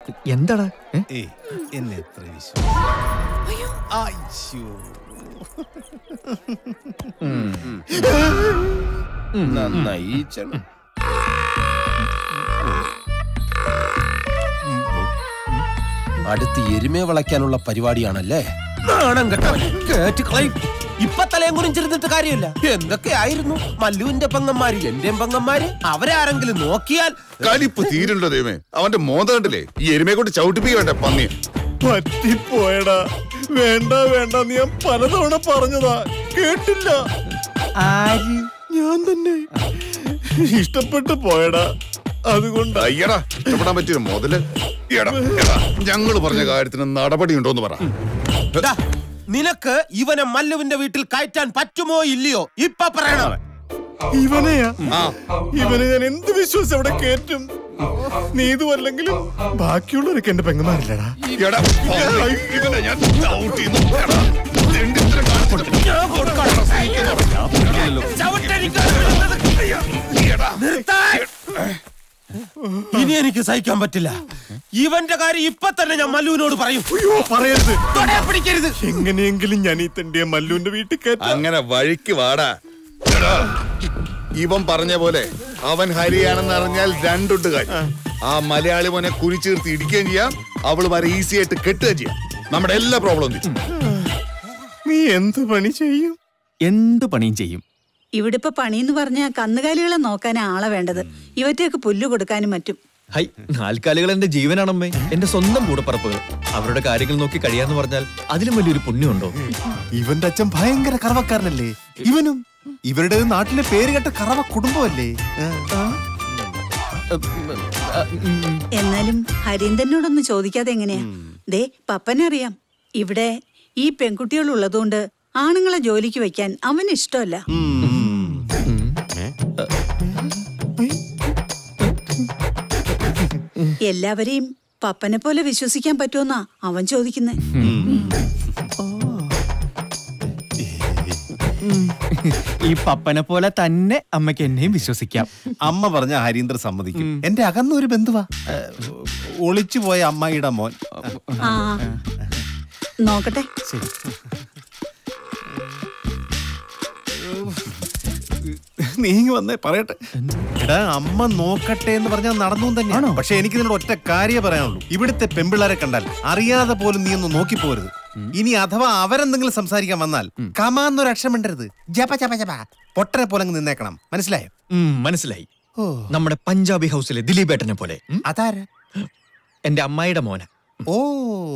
എന്താടാ ഏ? ഏയ് എന്നെ എത്ര വിശ്വാസം അയ്യോ. നന്നായി ഈ ചെള- അടുത്ത് എരുമയെ വളയ്ക്കാനുള്ള പരിപാടിയാണല്ലേ നാണം കെട്ടവൻ കേറ്റ് കളയും ഇപ്പൊ തലയും കുറിച്ചിരുന്നിട്ട് കാര്യമില്ല എന്തൊക്കെയായിരുന്നു മല്ലുവിന്റെ പെങ്ങന്മാര് എന്റെയും പെങ്ങന്മാര് അവരെ ആരെങ്കിലും നോക്കിയാൽ കലിപ്പ് തീരുണ്ടോ ദൈവമേ അവന്റെ മോത കണ്ടില്ലേ ഈ എരുമയെ കൊണ്ട് ചവിട്ടിപ്പിക്കട്ടെ പന്നി പറ്റിപ്പോയടാ വേണ്ട വേണ്ട നീ ഞാൻ പലതവണ പറഞ്ഞതാ കേട്ടില്ല ആര് ഞാൻ തന്നെ ഇഷ്ടപ്പെട്ടു പോയടാ അതുകൊണ്ട് അയ്യടാ ഇഷ്ടപ്പെടാൻ പറ്റിയ മുതല് എടാ എടാ ഞങ്ങള് പറഞ്ഞ കാര്യത്തിന് നടപടി ഉണ്ടോന്ന് പറ ദാ, നിനക്ക് ഇവനെ മല്ലുവിന്റെ വീട്ടിൽ കയറ്റാൻ പറ്റുമോ ഇല്ലയോ ഇപ്പൊ പറയണം ഇവനെയാ ആ ഇവനെ ഞാൻ എന്ത് വിശ്വസിച്ച് അവിടെ കേറ്റും നീ ഇതുമല്ലെങ്കിലും ബാക്കിയുള്ളവരൊക്കെ എന്റെ പെങ്ങന്മാരില്ലടാ എടാ പന്നി, ഇവനെ ഞാൻ ചവിട്ടിയിരുന്നു. എടാ, തെണ്ടിത്തരം കാണിച്ചിട്ട് ഞാൻ കൊടുക്കാനുള്ള സ്നേഹിക്കുന്നു. എടാ, നിർത്താൻ. ഇനി എനിക്ക് സഹിക്കാൻ പറ്റില്ല ഇവന്റെ കാര്യം ഇപ്പൊ തന്നെ ഞാൻ മല്ലുവിനോട് പറയും അയ്യോ പറയരുത് തൊടയെ പിടിക്കരുത് എങ്ങനെയെങ്കിലും ഞാൻ ഈ തന്റെ മല്ലുവിന്റെ വീട്ടിൽ കയറ്റാം അങ്ങനെ വഴിക്ക് വാടാ എടാ, ഇവൻ പറഞ്ഞ പോലെ അവൻ ഹരിയാണെന്ന് അറിഞ്ഞാൽ രണ്ടുണ്ട് കാര്യം ആ മലയാളി മോനെ കുരിച്ചീർത്ത് ഇടിക്കുകയും ചെയ്യാം അവള് വരെ ഈസി ആയിട്ട് കെട്ടുകയും ചെയ്യാം നമ്മുടെ എല്ലാ പ്രോബ്ലം തീരും നീ എന്ത് പണി ചെയ്യും എന്ത് പണിയും ചെയ്യും ഇവിടെ ഇപ്പൊ പണിന്ന് പറഞ്ഞ കന്നുകാലികളെ നോക്കാൻ ആളെ വേണ്ടത് ഇവറ്റയൊക്കെ പുല്ല് കൊടുക്കാനും മറ്റും ഹൈ നാൽക്കാലികൾ എന്റെ ജീവനാണമ്മേ എന്റെ സ്വന്തം കൂടപ്പറപ്പുകൾ അവരുടെ കാര്യങ്ങൾ നോക്കി കഴിയാന്ന് പറഞ്ഞാൽ അതിലും വലിയൊരു പുണ്യമുണ്ടോ ഇവന്റെ അച്ഛൻ ഭയങ്കര കറവക്കാരനല്ലേ ഇവനും ഇവരുടെ നാട്ടിലെ പേര് കേട്ട കറവ കുടുംബമല്ലേ എന്നാലും ഹരീന്ദ്രനോടൊന്ന് ചോദിക്കാതെ എങ്ങനെയാ ദേ പപ്പനറിയാം ഇവിടെ ഈ പെൺകുട്ടികൾ ഉള്ളതുകൊണ്ട് ആണുങ്ങളെ ജോലിക്ക് വെക്കാൻ അവന് ഇഷ്ടമല്ല എല്ലാവരെയും പപ്പനെ പോലെ വിശ്വസിക്കാൻ പറ്റുമെന്നാ അവൻ ചോദിക്കുന്നത് ഈ പപ്പനെ പോലെ തന്നെ അമ്മയ്ക്ക് എന്നെയും വിശ്വസിക്കാം അമ്മ പറഞ്ഞ ഹരീന്ദ്ര സമ്മതിക്കും എന്റെ അകന്ന ഒരു ബന്ധുവാ ഒളിച്ചു പോയ അമ്മായിയുടെ മോൻ ആ നോക്കട്ടെ നീ ഇങ്ങ് വന്നേ പറയട്ടെ എടാ അമ്മ നോക്കട്ടെ എന്ന് പറഞ്ഞാൽ നടന്നു തന്നെയാണോ പക്ഷെ എനിക്ക് നിന്നോട് ഒറ്റ കാര്യം പറയാനുള്ളൂ ഇവിടുത്തെ പെമ്പിള്ളാരെ കണ്ടാൽ അറിയാതെ പോലും നീ ഒന്ന് നോക്കി പോരുത് ഇനി അഥവാ അവരെന്തെങ്കിലും സംസാരിക്കാൻ വന്നാൽ കമാന്നൊരു അക്ഷരം മിണ്ടരുത് ജപ ജപ ജപ പൊട്ടനെ പോലെ അങ്ങ് നിന്നേക്കണം മനസ്സിലായോ ഉം, മനസ്സിലായി ഓ നമ്മുടെ പഞ്ചാബി ഹൗസിലെ ദിലീപേട്ടനെ പോലെ ഉം? അതാരാ എന്റെ അമ്മായിയുടെ മോന ഓ